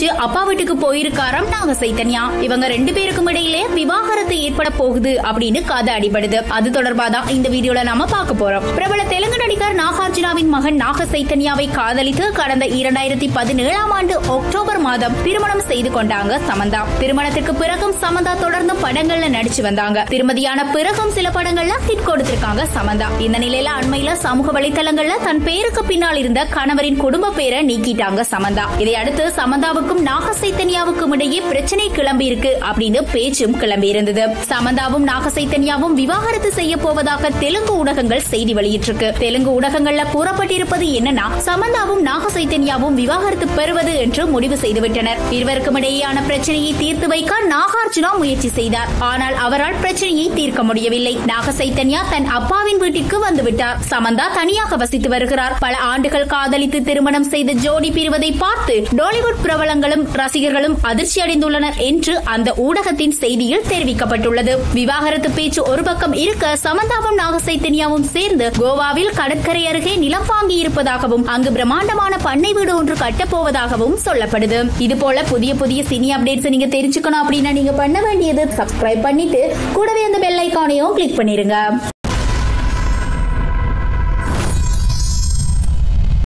முடிச்சு அப்பா வீட்டுக்கு போயிருக்காராம் நாக சைத்தன்யா இவங்க ரெண்டு பேருக்கும் இடையிலே விவாகரத்து ஏற்பட போகுது அப்படின்னு கதை அடிபடுது அது தொடர்பா தான் இந்த வீடியோல நாம பார்க்க போறோம் பிரபல தெலுங்கு நடிகர் நாகார்ஜுனாவின் மகன் நாக சைத்தன்யாவை காதலித்து கடந்த இரண்டாயிரத்தி பதினேழாம் ஆண்டு அக்டோபர் மாதம் திருமணம் செய்து கொண்டாங்க சமந்தா திருமணத்திற்கு பிறகும் சமந்தா தொடர்ந்து படங்கள்ல நடிச்சு வந்தாங்க திருமதியான பிறகும் சில படங்கள்ல ஹிட் கொடுத்திருக்காங்க சமந்தா இந்த நிலையில அண்மையில சமூக வலைத்தளங்கள்ல தன் பேருக்கு பின்னால் இருந்த கணவரின் குடும்ப பேரை நீக்கிட்டாங்க சமந்தா இதை அடுத்து சமந்தாவுக்கும் நாக சைத்தன்யாவுக்கும் இடையே பிரச்சனை கிளம்பி இருக்கு அப்படின்னு பேச்சும் கிளம்பி இருந்தது சமந்தாவும் நாக சைத்தன்யாவும் விவாகரத்து செய்ய போவதாக தெலுங்கு ஊடகங்கள் செய்தி வெளியிட்டிருக்கு தெலுங்கு ஊடகங்கள்ல கூறப்பட்டிருப்பது என்னன்னா சமந்தாவும் நாக சைத்தன்யாவும் விவாகரத்து பெறுவது என்று முடிவு செய்துவிட்டனர் இருவருக்கும் இடையேயான பிரச்சனையை தீர்த்து வைக்க நாகார்ஜுனா முயற்சி செய்தார் ஆனால் அவரால் பிரச்சனையை தீர்க்க முடியவில்லை நாக சைத்தன்யா தன் அப்பாவின் வீட்டிற்கு வந்துவிட்டார் சமந்தா தனியாக வசித்து வருகிறார் பல ஆண்டுகள் காதலித்து திருமணம் செய்த ஜோடி பிரிவதை பார்த்து டாலிவுட் பிரபலங்களும் ரசிகர்களும் அதிர்ச்சி அடைந்துள்ளனர் என்று அந்த ஊடகத்தின் செய்தியில் தெரிவிக்கப்பட்டுள்ளது விவாகரத்து பேச்சு ஒரு பக்கம் இருக்க சமந்தாவும் நாக சைத்தன்யாவும் சேர்ந்து கோவாவில் கடற்கரை அருகே நிலம் வாங்கி இருப்பதாகவும் அங்கு பிரம்மாண்டமான பண்ணை வீடு ஒன்று கட்டப்போவதாகவும் சொல்லப்படுது இது போல புதிய புதிய சினி அப்டேட்ஸ் நீங்க தெரிஞ்சுக்கணும் அப்படின்னா நீங்க பண்ண வேண்டியது சப்ஸ்கிரைப் பண்ணிட்டு கூடவே அந்த பெல் ஐக்கானையும் கிளிக் பண்ணிருங்க